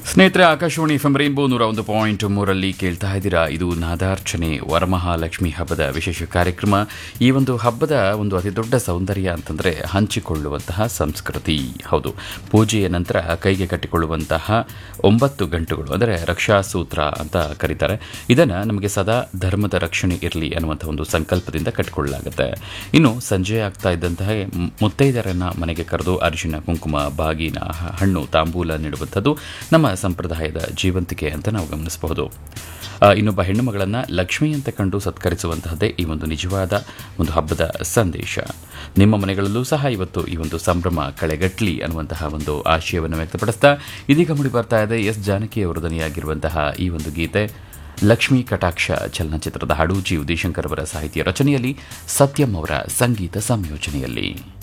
ಸ್ನೇಹಿತರೆ Akashvani F M rainbow ನೂರ ಒಂದು ಪಾಯಿಂಟ್ ಮೂರಲ್ಲಿ ಕೇಳ್ತಾ ಇದ್ದೀರಾ ಇದು ನಾದಾರ್ಚನೆ ವರಮಹಾಲಕ್ಷ್ಮಿ ಹಬ್ಬದ ವಿಶೇಷ ಕಾರ್ಯಕ್ರಮ ಈ ಒಂದು ಹಬ್ಬದ ಒಂದು ಅತಿ ದೊಡ್ಡ ಸೌಂದರ್ಯ ಅಂತಂದರೆ ಹಂಚಿಕೊಳ್ಳುವಂತಹ ಸಂಸ್ಕೃತಿ ಹೌದು ಪೂಜೆಯ ನಂತರ ಕೈಗೆ ಕಟ್ಟಿಕೊಳ್ಳುವಂತಹ ಒಂಬತ್ತು ಗಂಟುಗಳು ಅಂದರೆ ರಕ್ಷಾಸೂತ್ರ ಅಂತ ಕರೀತಾರೆ ಇದನ್ನು ನಮಗೆ ಸದಾ ಧರ್ಮದ ರಕ್ಷಣೆ ಇರಲಿ ಅನ್ನುವಂಥ ಒಂದು ಸಂಕಲ್ಪದಿಂದ ಕಟ್ಟಿಕೊಳ್ಳಲಾಗುತ್ತೆ ಇನ್ನು ಸಂಜೆ ಆಗ್ತಾ ಇದ್ದಂತಹ ಮ್- ಮುತ್ತೈದೆಯರನ್ನ ಮನೆಗೆ ಕರೆದು ಅರಿಶಿನ ಕುಂಕುಮ ಬಾಗಿನ ಹ- ಹಣ್ಣು ತಾಂಬೂಲ ನೀಡುವಂಥದ್ದು ನಮ್ಮ ಸಂಪ್ರದಾಯದ ಜೀವಂತಿಕೆ ಅಂತ ನಾವು ಗಮನಿಸಬಹುದು ಆ, ಇನ್ನೊಬ್ಬ ಹೆಣ್ಣು ಮಗಳನ್ನು ಲಕ್ಷ್ಮಿ ಅಂತ ಕಂಡು ಸತ್ಕರಿಸುವಂತಹದ್ದೇ ಈ ಒಂದು ನಿಜವಾದ ಒಂದು ಹಬ್ಬದ ಸಂದೇಶ ನಿಮ್ಮ ಮನೆಗಳಲ್ಲೂ ಸಹ ಇವತ್ತು ಈ ಒಂದು ಸಂಭ್ರಮ ಕಳೆಗಟ್ಲಿ ಅನ್ನುವಂತಹ ಒಂದು ಆಶಯವನ್ನು ವ್ಯಕ್ತಪಡಿಸ್ತಾ ಇದೀಗ ಮುಡಿ ಬರ್ತಾ ಇದೆ ಎಸ್ ಜಾನಕಿ ಅವರು ಧ್ವನಿಯಾಗಿರುವಂತಹ ಈ ಒಂದು ಗೀತೆ ಲಕ್ಷ್ಮೀ ಕಟಾಕ್ಷ ಚಲನಚಿತ್ರದ ಹಾಡು ಜಿ ಉದಯಶಂಕರ್ ಅವರ ಸಾಹಿತ್ಯ ರಚನೆಯಲ್ಲಿ ಸತ್ಯಂ ಅವರ ಸಂಗೀತ ಸಂಯೋಜನೆಯಲ್ಲಿ